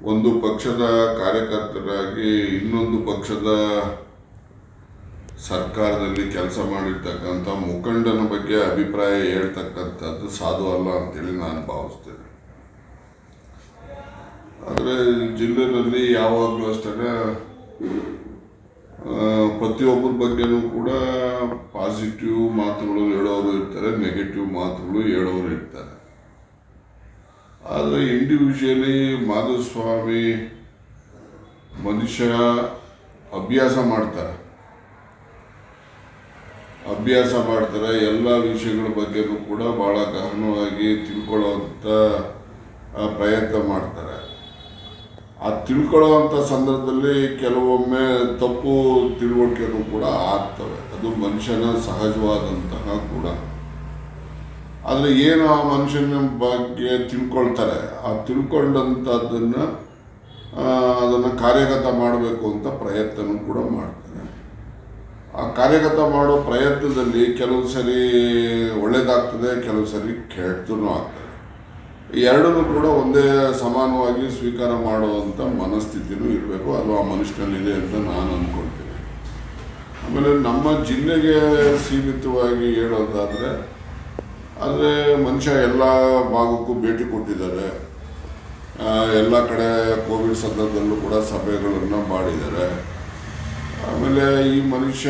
ಒಂದು ಪಕ್ಷದ ಕಾರ್ಯಕರ್ತರಾಗಿ ಇನ್ನೊಂದು ಪಕ್ಷದ ಸರ್ಕಾರದಲ್ಲಿ ಕೆಲಸ ಮಾಡಿರ್ತಕ್ಕಂಥ ಮುಖಂಡನ ಬಗ್ಗೆ ಅಭಿಪ್ರಾಯ ಹೇಳ್ತಕ್ಕಂಥದ್ದು ಸಾಧು ಅಲ್ಲ ಅಂತೇಳಿ ನಾನು ಭಾವಿಸ್ತೇನೆ ಆದರೆ ಜಿಲ್ಲೆಯಲ್ಲಿ ಯಾವಾಗಲೂ ಅಷ್ಟೇ ಆ, ಪ್ರತಿಯೊಬ್ಬರ ಬಗ್ಗೆನೂ ಕೂಡ ಪಾಸಿಟಿವ್ ಮಾತುಗಳು ಹೇಳೋರು ಇರ್ತಾರೆ ನೆಗೆಟಿವ್ ಮಾತುಗಳು ಹೇಳೋರು ಇರ್ತಾರೆ ಆದರೆ ಇಂಡಿವಿಜುವಲಿ ಮಾಧುಸ್ವಾಮಿ ಮನುಷ್ಯ ಅಭ್ಯಾಸ ಮಾಡ್ತಾರೆ ಅಭ್ಯಾಸ ಮಾಡ್ತಾರೆ ಎಲ್ಲ ವಿಷಯಗಳ ಬಗ್ಗೆನೂ ಕೂಡ ಭಾಳ ಗಹನವಾಗಿ ತಿಳ್ಕೊಳ್ಳೋವಂಥ ಆ, ಪ್ರಯತ್ನ ಮಾಡ್ತಾರೆ ಆ ತಿಳ್ಕೊಳ್ಳೋವಂಥ ಸಂದರ್ಭದಲ್ಲಿ ಕೆಲವೊಮ್ಮೆ ತಪ್ಪು ತಿಳುವಳಿಕೆನೂ ಕೂಡ ಆಗ್ತವೆ ಅದು ಮನುಷ್ಯನ ಸಹಜವಾದಂತಹ ಗುಣ ಆದರೆ ಏನು ಆ ಮನುಷ್ಯನ ಬಗ್ಗೆ ತಿಳ್ಕೊಳ್ತಾರೆ ಆ ತಿಳ್ಕೊಂಡಂಥದ್ದನ್ನು ಅದನ್ನು ಕಾರ್ಯಗತ ಮಾಡಬೇಕು ಅಂತ ಪ್ರಯತ್ನನೂ ಕೂಡ ಮಾಡ್ತಾರೆ ಆ ಕಾರ್ಯಗತ ಮಾಡೋ ಪ್ರಯತ್ನದಲ್ಲಿ ಕೆಲವು ಸರಿ ಒಳ್ಳೇದಾಗ್ತದೆ ಕೆಲವು ಸರಿ ಕೆಟ್ಟದೂ ಆಗ್ತದೆ ಎರಡನ್ನೂ ಕೂಡ ಒಂದೇ ಸಮಾನವಾಗಿ ಸ್ವೀಕಾರ ಮಾಡುವಂಥ ಮನಸ್ಥಿತಿನೂ ಇರಬೇಕು ಅದು ಆ ಮನುಷ್ಯನಲ್ಲಿದೆ ಅಂತ ನಾನು ಅಂದ್ಕೊಳ್ತೀನಿ ಆಮೇಲೆ ನಮ್ಮ ಜಿಲ್ಲೆಗೆ ಸೀಮಿತವಾಗಿ ಹೇಳೋದಾದರೆ ಆದರೆ ಮನುಷ್ಯ ಎಲ್ಲ ಭಾಗಕ್ಕೂ ಭೇಟಿ ಕೊಟ್ಟಿದ್ದಾರೆ ಆ, ಎಲ್ಲ ಕಡೆ ಕೋವಿಡ್ ಸಂದರ್ಭದಲ್ಲೂ ಕೂಡ ಸಭೆಗಳನ್ನು ಮಾಡಿದ್ದಾರೆ ಆಮೇಲೆ ಈ ಮನುಷ್ಯ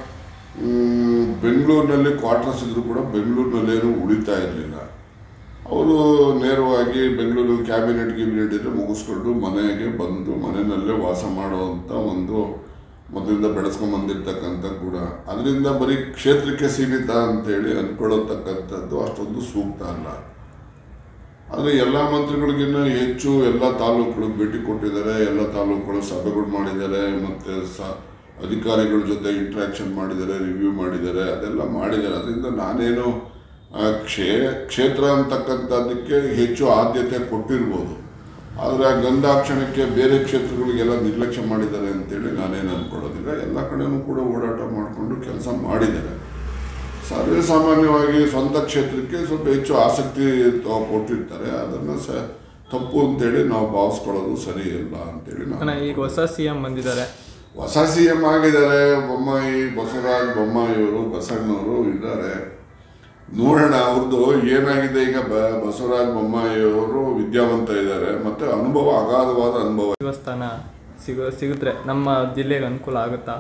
ಮ್, ಬೆಂಗಳೂರಿನಲ್ಲಿ ಕ್ವಾರ್ಟರ್ಸ್ ಇದ್ರೂ ಕೂಡ ಬೆಂಗಳೂರಿನಲ್ಲೇನು ಉಳಿತಾ ಇರಲಿಲ್ಲ ಅವರು ನೇರವಾಗಿ ಬೆಂಗಳೂರಲ್ಲಿ ಕ್ಯಾಬಿನೆಟ್ ಗಿಬಿನೆಟ್ ಇದ್ರೆ ಮುಗಿಸ್ಕೊಂಡು ಮನೆಗೆ ಬಂದು ಮನೆಯಲ್ಲೇ ವಾಸ ಮಾಡುವಂಥ ಒಂದು ಮೊದಲಿಂದ ಬೆಳೆಸ್ಕೊಂಡು ಬಂದಿರ್ತಕ್ಕಂಥ ಕೂಡ ಅದರಿಂದ ಬರೀ ಕ್ಷೇತ್ರಕ್ಕೆ ಸೀಮಿತ ಅಂತೇಳಿ ಅಂದ್ಕೊಳ್ಳತಕ್ಕಂಥದ್ದು ಅಷ್ಟೊಂದು ಸೂಕ್ತ ಅಲ್ಲ ಆದರೆ ಎಲ್ಲ ಮಂತ್ರಿಗಳಿಗಿನ್ನ ಹೆಚ್ಚು ಎಲ್ಲ ತಾಲೂಕುಗಳಿಗೆ ಭೇಟಿ ಕೊಟ್ಟಿದ್ದಾರೆ ಎಲ್ಲ ತಾಲೂಕುಗಳು ಸಭೆಗಳು ಮಾಡಿದ್ದಾರೆ ಮತ್ತು ಸ ಅಧಿಕಾರಿಗಳ ಜೊತೆ ಇಂಟ್ರ್ಯಾಕ್ಷನ್ ಮಾಡಿದ್ದಾರೆ ರಿವ್ಯೂ ಮಾಡಿದ್ದಾರೆ ಅದೆಲ್ಲ ಮಾಡಿದ್ದಾರೆ ಅದರಿಂದ ನಾನೇನು ಆ, ಕ್ಷೇ ಕ್ಷೇತ್ರ ಅಂತಕ್ಕಂಥದ್ದಕ್ಕೆ ಹೆಚ್ಚು ಆದ್ಯತೆ ಕೊಟ್ಟಿರ್ಬೋದು ಆದರೆ ಆ ಗಂಧಾಕ್ಷಣಕ್ಕೆ ಬೇರೆ ಕ್ಷೇತ್ರಗಳಿಗೆಲ್ಲ ನಿರ್ಲಕ್ಷ್ಯ ಮಾಡಿದ್ದಾರೆ ಅಂತೇಳಿ ನಾನೇನು ಅಂದ್ಕೊಳ್ಳೋದಿಲ್ಲ ಎಲ್ಲ ಕಡೆನೂ ಕೂಡ ಓಡಾಟ ಮಾಡಿಕೊಂಡು ಕೆಲಸ ಮಾಡಿದ್ದಾರೆ ಸರ್ವೇ ಸಾಮಾನ್ಯವಾಗಿ ಸ್ವಂತ ಕ್ಷೇತ್ರಕ್ಕೆ ಸ್ವಲ್ಪ ಹೆಚ್ಚು ಆಸಕ್ತಿ ತ- ಕೊಟ್ಟಿರ್ತಾರೆ ಅದನ್ನು ಸ ತಪ್ಪು ಅಂತೇಳಿ ನಾವು ಭಾವಿಸ್ಕೊಳ್ಳೋದು ಸರಿ ಇಲ್ಲ ಅಂತೇಳಿ ನಾನು ಅಣ್ಣ ಈಗ ಹೊಸ ಸಿ ಎಂ ಬಂದಿದ್ದಾರೆ ಹೊಸ ಸಿ ಎಂ ಆಗಿದ್ದಾರೆ ಬೊಮ್ಮಾಯಿ ಬಸವರಾಜ ಬೊಮ್ಮಾಯಿಯವರು ಬಸಣ್ಣವರು ಇದ್ದಾರೆ ನೋಡೋಣ ಅವ್ರದ್ದು ಏನಾಗಿದೆ ಈಗ ಬ ಬಸವರಾಜ ಬೊಮ್ಮಾಯಿಯವರು ವಿದ್ಯಾವಂತ ಇದ್ದಾರೆ ಮತ್ತು ಅನುಭವ ಅಗಾಧವಾದ ಅನುಭವ ದೇವಸ್ಥಾನ ಸಿಗ ಸಿಗಿದ್ರೆ ನಮ್ಮ ಜಿಲ್ಲೆಗೆ ಅನುಕೂಲ ಆಗುತ್ತಾ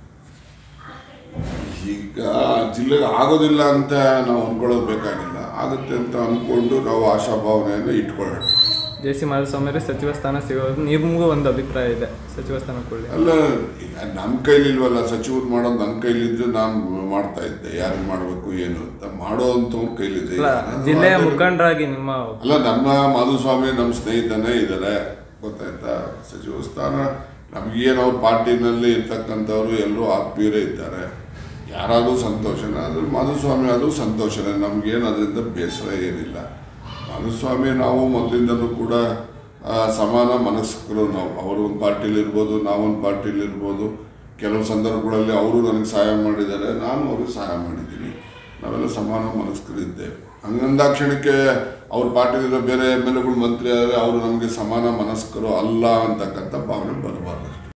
ಈಗ ಜಿಲ್ಲೆಗೆ ಆಗೋದಿಲ್ಲ ಅಂತ ನಾವು ಅನ್ಕೊಳ್ಳೋದು ಬೇಕಾಗಿಲ್ಲ ಆಗುತ್ತೆ ಅಂತ ಅಂದ್ಕೊಂಡು ನಾವು ಆಶಾಭಾವನೆಯನ್ನು ಇಟ್ಕೊಳ್ಳೋಣ ಜೆ ಸಿ ಮಾಧುಸ್ವಾಮಿ ಸಚಿವ ಸ್ಥಾನ ಸಿಗೋದು ನಿಮಗೂ ಒಂದು ಅಭಿಪ್ರಾಯ ಇದೆ ಸಚಿವ ಸ್ಥಾನ ಕೊಡಲಿ ಅಲ್ಲ ಈಗ ನಮ್ಮ ಕೈಲಿಲ್ವಲ್ಲ ಸಚಿವರು ಮಾಡೋದು ನನ್ನ ಕೈಲಿದ್ರೆ ನಾನು ಮಾಡ್ತಾ ಇದ್ದೆ ಯಾರಿಗೆ ಮಾಡಬೇಕು ಏನು ಅಂತ ಮಾಡೋ ಅಂಥವ್ರ ಕೈಲಿದೆ ಅಲ್ಲ ಈಗ. ಜಿಲ್ಲೆಯ ಅದು- ಮುಖಂಡರಾಗಿ ನಿಮ್ಮ ಅಲ್ಲ ನಮ್ಮ ಮಾಧುಸ್ವಾಮಿ ನಮ್ಮ ಸ್ನೇಹಿತನೇ ಇದ್ದಾರೆ ಗೊತ್ತಾಯ್ತಾ ಸಚಿವ ಸ್ಥಾನ ನಮಗೇನು ಅವ್ರ ಪಾರ್ಟಿನಲ್ಲಿ ಇರ್ತಕ್ಕಂಥವ್ರು ಎಲ್ಲರೂ ಆತ್ಮೀಯರೇ ಇದ್ದಾರೆ ಯಾರಾದರೂ ಸಂತೋಷನೇ ಅದು ಮಾಧುಸ್ವಾಮಿ ಆದರೂ ಸಂತೋಷನೇ ನಮಗೇನು ಅದರಿಂದ ಬೇಸರ ಏನಿಲ್ಲ ಮಾಧುಸ್ವಾಮಿ ನಾವು ಮೊದಲಿಂದಲೂ ಕೂಡ ಆ, ಸಮಾನ ಮನಸ್ಕರು ನಾವು ಅವರು ಒಂದು ಪಾರ್ಟಿಲಿ ಇರ್ಬೋದು ನಾವೊಂದು ಪಾರ್ಟಿಲಿ ಇರ್ಬೋದು ಕೆಲವು ಸಂದರ್ಭಗಳಲ್ಲಿ ಅವರು ನನಗೆ ಸಹಾಯ ಮಾಡಿದ್ದಾರೆ ನಾನು ಅವ್ರಿಗೆ ಸಹಾಯ ಮಾಡಿದ್ದೀನಿ ನಾವೆಲ್ಲ ಸಮಾನ ಮನಸ್ಕರಿದ್ದೇವೆ ಹಂಗಂದಾಕ್ಷಣಕ್ಕೆ ಅವ್ರ ಪಾರ್ಟಿಲಿರೋ ಬೇರೆ ಎಮ್ ಎಲ್ ಎಗಳು ಮಂತ್ರಿ ಆದರೆ ಅವರು ನಮಗೆ ಸಮಾನ ಮನಸ್ಕರು ಅಲ್ಲ ಅಂತಕ್ಕಂಥ ಭಾವನೆ ಬರಬಾರ್ದು